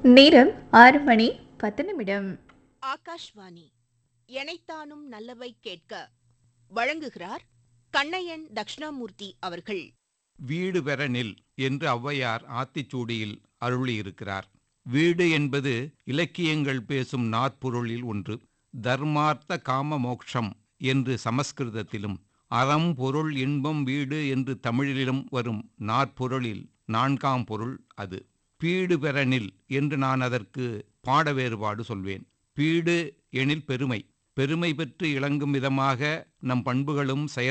நேரம் ஆறு மணி பத்து நிமிடம் ஆகாஷ்வாணி எனைத்தானும் நல்லவை கேட்க வழங்குகிறார் கண்ணையன் தக்ஷணாமூர்த்தி அவர்கள் வீடு பெற நில் என்று ஔவையார் ஆத்திச்சூடியில் அருளியிருக்கிறார் வீடு என்பது இலக்கியங்கள் பேசும் நாற்பொருளில் ஒன்று தர்மார்த்த காம மோக்ஷம் என்று சமஸ்கிருதத்திலும் அறம் பொருள் இன்பம் வீடு என்று தமிழிலும் வரும் நாற்பொருளில் நான்காம் பொருள் அது பீடு பெற நில் என்று நான் அதற்கு பாட வேறுபாடு சொல்வேன் பீடு எனில் பெருமை பெருமை பெற்று இளங்கும் விதமாக நம் பண்புகளும் செயல்